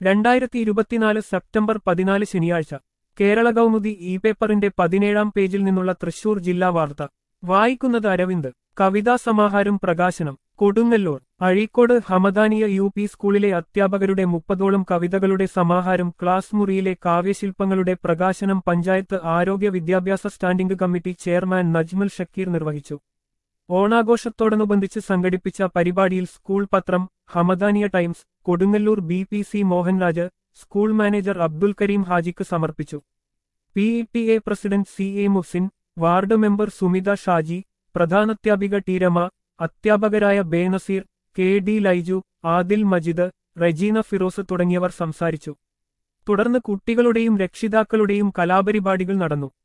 രണ്ടായിരത്തി ഇരുപത്തിനാല് സെപ്റ്റംബർ പതിനാല് ശനിയാഴ്ച കേരള കൗമുദി ഇ പേപ്പറിന്റെ പതിനേഴാം പേജിൽ നിന്നുള്ള തൃശൂർ ജില്ലാ വാർത്ത വായിക്കുന്നത് അരവിന്ദ് കവിതാ സമാഹാരം പ്രകാശനം കൊടുങ്ങല്ലൂർ അഴീക്കോട് ഹമദാനിയ യു പി സ്കൂളിലെ അധ്യാപകരുടെ മുപ്പതോളം കവിതകളുടെ സമാഹാരം ക്ലാസ് മുറിയിലെ കാവ്യശില്പങ്ങളുടെ പ്രകാശനം പഞ്ചായത്ത് ആരോഗ്യ വിദ്യാഭ്യാസ standing committee chairman Najmal Shakeer നിർവഹിച്ചു ഓണാഘോഷത്തോടനുബന്ധിച്ച് സംഘടിപ്പിച്ച പരിപാടിയിൽ സ്കൂൾ പത്രം Hamadaniya Times Kodungallur B P C Mohanraj school manager Abdul Kareem ഹാജിക്ക് സമർപ്പിച്ചു P E T A president C A Muhsin ward member Sumitha Shaji പ്രധാനാധ്യാപിക ടി രമ അധ്യാപകരായ ബേനസീർ കെ ഡി ലൈജു ആദിൽ മജിദ് റെജീന ഫിറോസ് തുടങ്ങിയവർ സംസാരിച്ചു തുടർന്ന് കുട്ടികളുടെയും രക്ഷിതാക്കളുടെയും കലാപരിപാടികൾ നടന്നു